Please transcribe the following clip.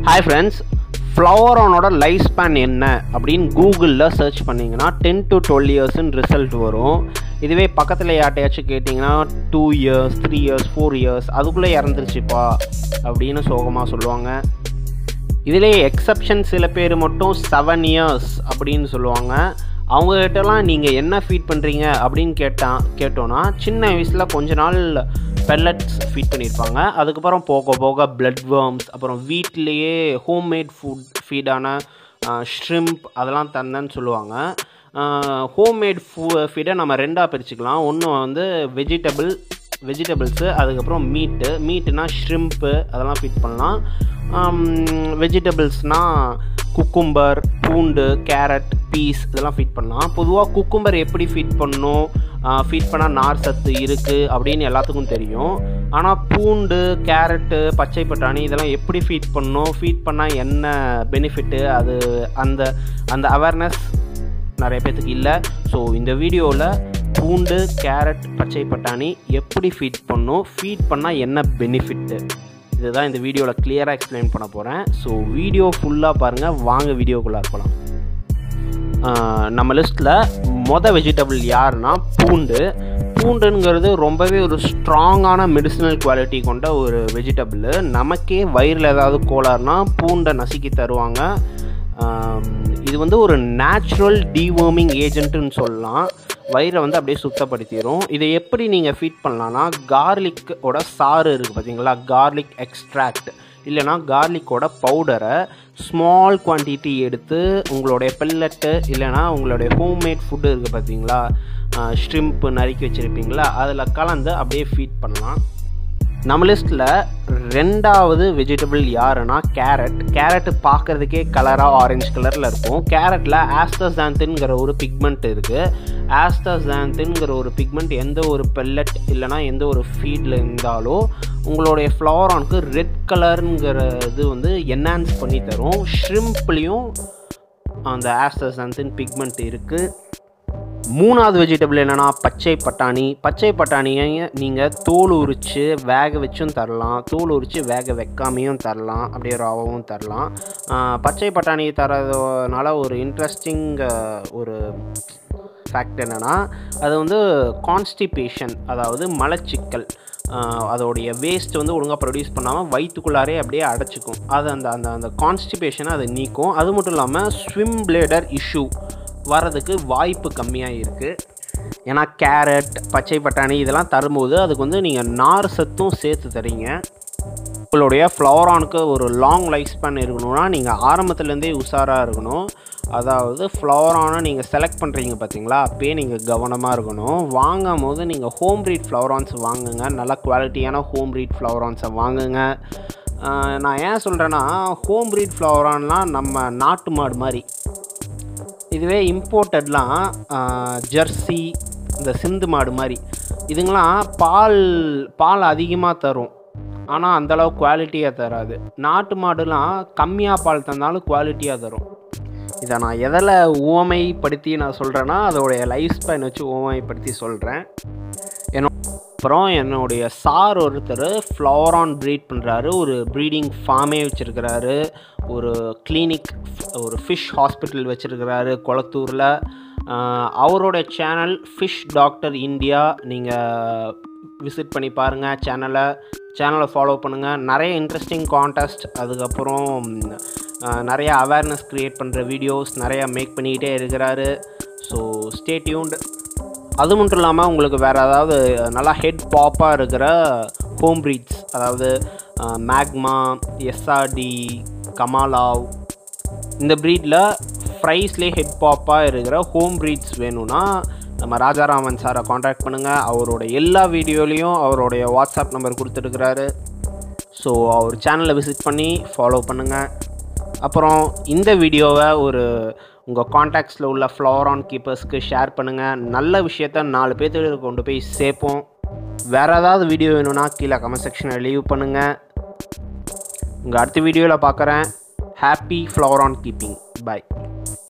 hi friends ஃப்ளவரானோட life span என்ன அப்படின்னு கூகுளில் சர்ச் பண்ணிங்கன்னா டென் டு டுவெல் இயர்ஸ்னு ரிசல்ட் வரும் இதுவே பக்கத்தில் யார்ட்டையாச்சும் கேட்டிங்கன்னா two years three years four years அதுக்குள்ளே இறந்துருச்சுப்பா அப்படின்னு சோகமாக சொல்லுவாங்க இதிலே எக்ஸப்ஷன் சில பேர் மட்டும் செவன் இயர்ஸ் அப்படின்னு சொல்லுவாங்க அவங்ககிட்டலாம் நீங்கள் என்ன ஃபீட் பண்ணுறீங்க அப்படின்னு கேட்டான் கேட்டோன்னா சின்ன வயசில் கொஞ்ச நாள் பெல்லட்ஸ் ஃபீட் பண்ணியிருப்பாங்க அதுக்கப்புறம் போக போக பிளட் வேர்ம்ஸ் அப்புறம் வீட்டிலேயே ஹோம்மேட் ஃபுட் ஃபீடான ஷ்ரிம்ப் அதெல்லாம் தந்தேன்னு சொல்லுவாங்க ஹோம்மேட் ஃபூ ஃபீடை நம்ம ரெண்டாக பிரிச்சுக்கலாம் ஒன்று வந்து வெஜிடபிள் வெஜிடபிள்ஸு அதுக்கப்புறம் மீட்டு மீட்டுனா ஷ்ரிம்ப்பு அதெல்லாம் ஃபீட் பண்ணலாம் வெஜிடபிள்ஸ்னால் குக்கும்பர் பூண்டு கேரட் பீஸ் இதெல்லாம் ஃபீட் பண்ணலாம் பொதுவாக குக்கும்பர் எப்படி ஃபீட் பண்ணணும் ஃபீட் பண்ணால் நார் சத்து இருக்குது அப்படின்னு எல்லாத்துக்கும் தெரியும் ஆனால் பூண்டு கேரட்டு பச்சை பட்டாணி இதெல்லாம் எப்படி ஃபீட் பண்ணணும் ஃபீட் பண்ணால் என்ன பெனிஃபிட்டு அது அந்த அந்த அவேர்னஸ் நிறைய பேர்த்துக்கு இல்லை ஸோ இந்த வீடியோவில் பூண்டு கேரட் பச்சை பட்டாணி எப்படி ஃபீட் பண்ணும் ஃபீட் பண்ணால் என்ன பெனிஃபிட்டு இதுதான் இந்த வீடியோவில் கிளியராக எக்ஸ்பிளைன் பண்ண போகிறேன் ஸோ வீடியோ ஃபுல்லாக பாருங்கள் வாங்க வீடியோக்குள்ளே இருக்கலாம் நம்ம லிஸ்ட்டில் மொதல் வெஜிடபிள் யாருன்னா பூண்டு பூண்டுங்கிறது ரொம்பவே ஒரு ஸ்ட்ராங்கான மெடிசினல் குவாலிட்டி கொண்ட ஒரு வெஜிடபிள் நமக்கே வயிறில் ஏதாவது கோளாறுனா பூண்டை நசுக்கி தருவாங்க இது வந்து ஒரு நேச்சுரல் டிவர்மிங் ஏஜென்ட்டுன்னு சொல்லலாம் வயிறை வந்து அப்படியே சுத்தப்படுத்திடும் இதை எப்படி நீங்கள் ஃபீட் பண்ணலான்னா கார்லிக்கோட சாறு இருக்குது பார்த்தீங்களா கார்லிக் எக்ஸ்ட்ராக்ட் இல்லைனா கார்லிக்கோட பவுடரை ஸ்மால் குவான்டிட்டி எடுத்து உங்களுடைய பெல்லட்டு இல்லைனா உங்களுடைய ஹோம்மேட் ஃபுட்டு இருக்குது பார்த்தீங்களா ஷ்ரிம்ப்பு நறுக்கி வச்சுருப்பீங்களா அதில் கலந்து அப்படியே ஃபீட் பண்ணலாம் நம்ம லிஸ்ட்டில் ரெண்டாவது வெஜிடபிள் யாருன்னா கேரட் கேரட்டு பார்க்குறதுக்கே கலராக ஆரஞ்சு கலரில் இருக்கும் கேரட்டில் ஆஸ்டர்சாந்தின்கிற ஒரு பிக்மெண்ட் இருக்குது ஆஸ்டர்சாந்தின்கிற ஒரு பிக்மெண்ட் எந்த ஒரு பெல்லட் இல்லைனா எந்த ஒரு ஃபீடில் இருந்தாலும் உங்களுடைய ஃப்ளவரானுக்கு ரெட் கலருங்கிறது வந்து என்ஹான்ஸ் பண்ணி தரும் ஷ்ரிம்ப்லேயும் அந்த ஆஸ்டர்சாந்தின் பிக்மெண்ட் இருக்குது மூணாவது வெஜிடபிள் என்னென்னா பச்சை பட்டாணி பச்சை பட்டாணியை நீங்கள் தோல் உரித்து வேக வச்சும் தரலாம் தோல் உரித்து வேக வைக்காமையும் தரலாம் அப்படியே ராவும் தரலாம் பச்சை பட்டாணி தரதுனால ஒரு இன்ட்ரெஸ்டிங் ஒரு ஃபேக்ட் என்னென்னா அது வந்து கான்ஸ்டிபேஷன் அதாவது மலச்சிக்கல் அதோடைய வேஸ்ட் வந்து ஒழுங்காக ப்ரொடியூஸ் பண்ணாமல் வயிற்றுக்குள்ளாரே அப்படியே அடைச்சிக்கும் அது அந்த அந்த அந்த கான்ஸ்டிபேஷனை அதை நீக்கும் அது மட்டும் இல்லாமல் ஸ்விம் பிளேடர் இஷ்யூ வரதுக்கு வாய்ப்பு கம்மியாக இருக்குது ஏன்னா கேரட் பச்சை பட்டாணி இதெல்லாம் தரும்போது அதுக்கு வந்து நீங்கள் நார் சத்தும் சேர்த்து தரீங்க உங்களுடைய ஃப்ளவரானுக்கு ஒரு லாங் லைஃப் ஸ்பேன் இருக்கணும்னா நீங்கள் ஆரம்பத்துலேருந்தே உஷாராக இருக்கணும் அதாவது ஃப்ளவரானை நீங்கள் செலக்ட் பண்ணுறீங்க பார்த்தீங்களா அப்பயே நீங்கள் கவனமாக இருக்கணும் வாங்கும் போது நீங்கள் ஹோம் ப்ரீட் ஃப்ளவரான்ஸ் வாங்குங்க நல்ல குவாலிட்டியான ஹோம் ப்ரீட் ஃப்ளவரான்ஸை வாங்குங்க நான் ஏன் சொல்கிறேன்னா ஹோம் ப்ரீட் ஃப்ளவரான்லாம் நம்ம நாட்டு மாடு மாதிரி இதுவே இம்போர்ட்டட்லாம் ஜெர்சி இந்த சிந்து மாடு மாதிரி இதுங்களாம் பால் பால் அதிகமாக தரும் ஆனால் அந்தளவு குவாலிட்டியாக தராது நாட்டு மாடுலாம் கம்மியாக பால் தந்தாலும் குவாலிட்டியாக தரும் இதை நான் எதில் உவமைப்படுத்தி நான் சொல்கிறேன்னா அதோடைய லைஃப் ஸ்பேன் வச்சு உவமைப்படுத்தி சொல்கிறேன் என்னோட அப்புறம் என்னுடைய சார் ஒருத்தர் ஃப்ளவரான் ப்ரீட் பண்ணுறாரு ஒரு ப்ரீடிங் ஃபார்மே வச்சுருக்கிறாரு ஒரு கிளினிக் ஒரு ஃபிஷ் ஹாஸ்பிட்டல் வச்சுருக்கிறாரு கொளத்தூரில் அவரோட சேனல் ஃபிஷ் டாக்டர் இந்தியா நீங்கள் விசிட் பண்ணி பாருங்கள் சேனலை சேனலை ஃபாலோ பண்ணுங்கள் நிறைய இன்ட்ரெஸ்டிங் கான்டெஸ்ட் அதுக்கப்புறம் நிறைய அவேர்னஸ் க்ரியேட் பண்ணுற வீடியோஸ் நிறையா மேக் பண்ணிக்கிட்டே இருக்கிறாரு ஸோ ஸ்டே டியூன்டு அது மட்டும் இல்லாமல் உங்களுக்கு வேறு ஏதாவது நல்லா ஹெட் பாப்பாக இருக்கிற ஹோம் ப்ரீட்ஸ் அதாவது மேக்மா எஸ்ஆர்டி கமாலாவ் இந்த ப்ரீடில் ப்ரைஸ்லேயே ஹெட் பாப்பாக இருக்கிற ஹோம் ப்ரீட்ஸ் வேணும்னா நம்ம ராஜாராமன் சாரை காண்டாக்ட் பண்ணுங்கள் அவரோட எல்லா வீடியோலேயும் அவருடைய வாட்ஸ்அப் நம்பர் கொடுத்துருக்குறாரு ஸோ அவர் சேனலை விசிட் பண்ணி ஃபாலோ பண்ணுங்கள் அப்புறம் இந்த வீடியோவை ஒரு உங்கள் காண்டாக்ட்ஸில் உள்ள ஃப்ளவரான் கீப்பர்ஸ்க்கு ஷேர் பண்ணுங்கள் நல்ல விஷயத்த நாலு பேர்த்துக்கு கொண்டு போய் சேர்ப்போம் வேறு ஏதாவது வீடியோ வேணும்னா கீழே கமெண்ட் செக்ஷனில் லீவ் பண்ணுங்கள் உங்கள் அடுத்த வீடியோவில் பார்க்குறேன் ஹாப்பி ஃப்ளவரான் கீப்பிங் பாய்